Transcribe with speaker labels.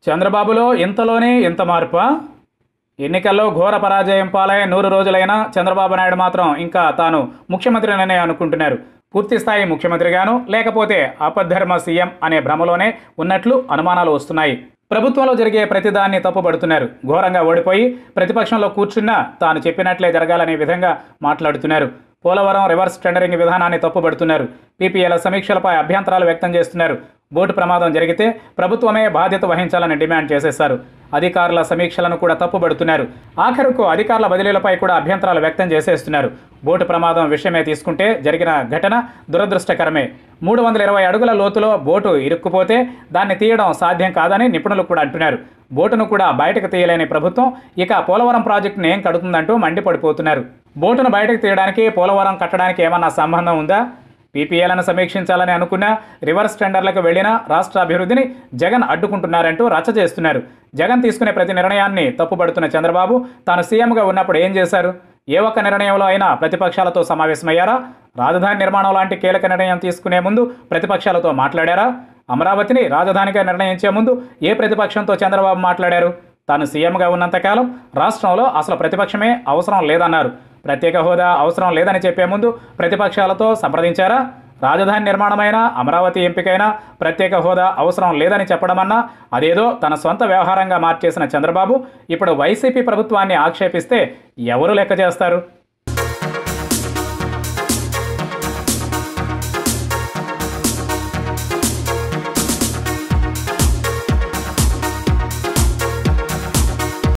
Speaker 1: చంద్రబాబులో ఇంతలోనే ఇంత మార్పా ఎన్నికల్లో ఘోర పరాజయం పాలై నూరు రోజులైనా చంద్రబాబు నాయుడు మాత్రం ఇంకా తాను ముఖ్యమంత్రిననే అనుకుంటున్నారు పూర్తి స్థాయి ముఖ్యమంత్రిగాను లేకపోతే అపద్ధర్మ సీఎం అనే భ్రమలోనే ఉన్నట్లు అనుమానాలు వస్తున్నాయి ప్రభుత్వంలో జరిగే ప్రతిదాన్ని తప్పుపడుతున్నారు ఘోరంగా ఓడిపోయి ప్రతిపక్షంలో కూర్చున్నా తాను చెప్పినట్లే జరగాలనే విధంగా మాట్లాడుతున్నారు పోలవరం రివర్స్ టెండరింగ్ విధానాన్ని తప్పుపడుతున్నారు పీపీఎల సమీక్షలపై అభ్యంతరాలు వ్యక్తం చేస్తున్నారు బోటు ప్రమాదం జరిగితే ప్రభుత్వమే బాధ్యత వహించాలని డిమాండ్ చేసేశారు అధికారుల సమీక్షలను కూడా తప్పుబడుతున్నారు ఆఖరుకు అధికారుల బదిలీలపై కూడా అభ్యంతరాలు వ్యక్తం చేసేస్తున్నారు బోటు ప్రమాదం విషయమే తీసుకుంటే జరిగిన ఘటన దురదృష్టకరమే మూడు వందల ఇరవై అడుగుల లోతులో బోటు ఇరుక్కుపోతే దాన్ని తీయడం సాధ్యం కాదని నిపుణులు కూడా అంటున్నారు బోటును కూడా బయటకు తీయలేని ప్రభుత్వం ఇక పోలవరం ప్రాజెక్టును ఏం కడుతుందంటూ మండిపడిపోతున్నారు బోటును బయటకు తీయడానికి పోలవరం కట్టడానికి ఏమన్నా సంబంధం ఉందా పీపీఎలను సమీక్షించాలని అనుకున్న రివర్స్ టెండర్లకు వెళ్లిన రాష్ట్ర అభివృద్ధిని జగన్ అడ్డుకుంటున్నారంటూ రచ్చ చేస్తున్నారు జగన్ తీసుకునే ప్రతి నిర్ణయాన్ని తప్పుపడుతున్న చంద్రబాబు తాను సీఎంగా ఉన్నప్పుడు ఏం చేశారు ఏ ఒక్క నిర్ణయంలో అయినా ప్రతిపక్షాలతో సమావేశమయ్యారా రాజధాని నిర్మాణం లాంటి కీలక నిర్ణయం తీసుకునే ముందు ప్రతిపక్షాలతో మాట్లాడారా అమరావతిని రాజధానిగా నిర్ణయించే ముందు ఏ ప్రతిపక్షంతో చంద్రబాబు మాట్లాడారు తాను సీఎంగా ఉన్నంతకాలం రాష్ట్రంలో అసలు ప్రతిపక్షమే అవసరం లేదన్నారు ప్రత్యేక హోదా అవసరం లేదని చెప్పే ముందు ప్రతిపక్షాలతో సంప్రదించారా రాజధాని నిర్మాణమైనా అమరావతి ఎంపికైనా ప్రత్యేక హోదా అవసరం లేదని చెప్పడమన్నా అదేదో తన సొంత వ్యవహారంగా మార్చేసిన చంద్రబాబు ఇప్పుడు వైసీపీ ప్రభుత్వాన్ని ఆక్షేపిస్తే ఎవరు లెక్క చేస్తారు